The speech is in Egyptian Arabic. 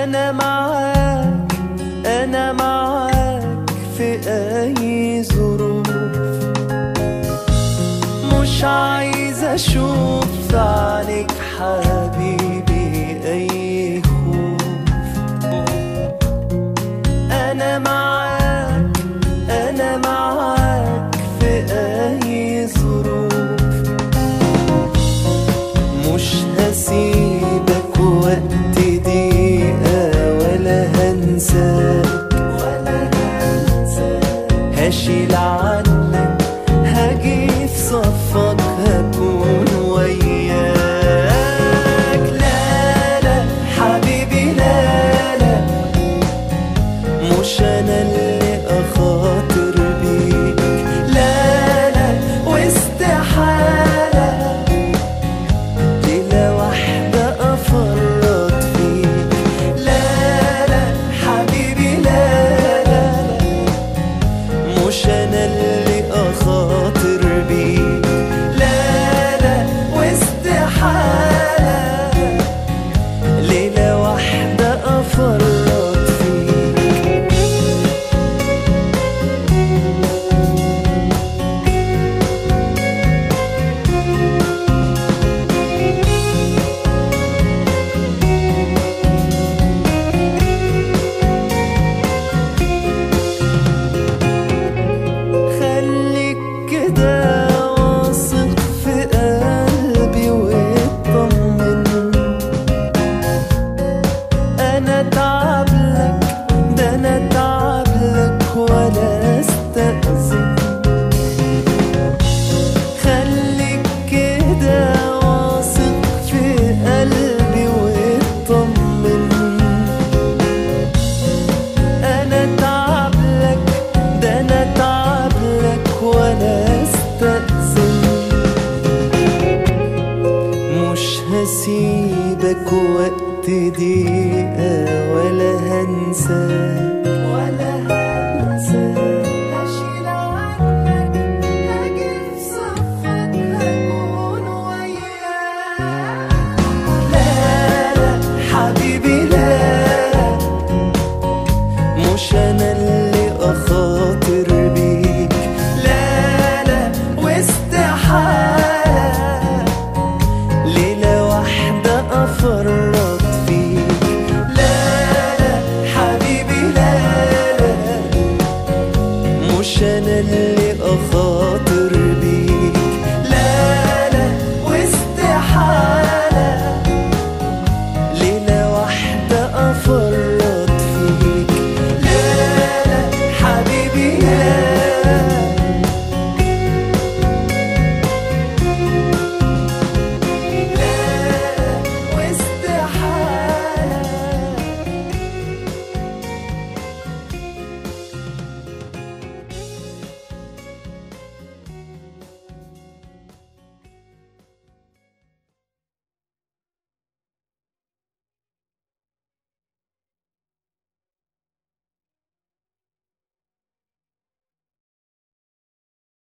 أنا معاك أنا معاك في أي ظروف مش عايز أشوف في عليك حبيبي أي خوف أنا معاك أنا معاك في أي ظروف مش هسيبك وقت دقيقة ولا هنساك ولا هنساك هشيل عنك هاجي في صفك هكون وياك لا لا حبيبي لا لا مش انا اللي اخاطر بيك لا لا واستحالة ليلة واحدة افرط فيك لا لا حبيبي لا لا لا مش انا اللي اخاطر بيك لا لا واستحالة ليلة واحدة افرط فيك خليك كده واثق في قلبي واطمن انا تعبلك ده انا تعبلك ولا استأذن خليك كده واثق في قلبي واطمن انا تعبلك ده انا تعبلك ولا استأذن مش هسيبك وقت دقيقة ولا هنساك ولا هنساك هشيل عنك هاجي في صفك هكون وياك لا لا حبيبي لا مش انا اللي اخاطر بيك لا لا واستحالة ليلة واحدة افرط فيك لا لا حبيبي لا لا مش انا اللي اخاطر بيك لا لا واستحالة ليلة واحدة افرط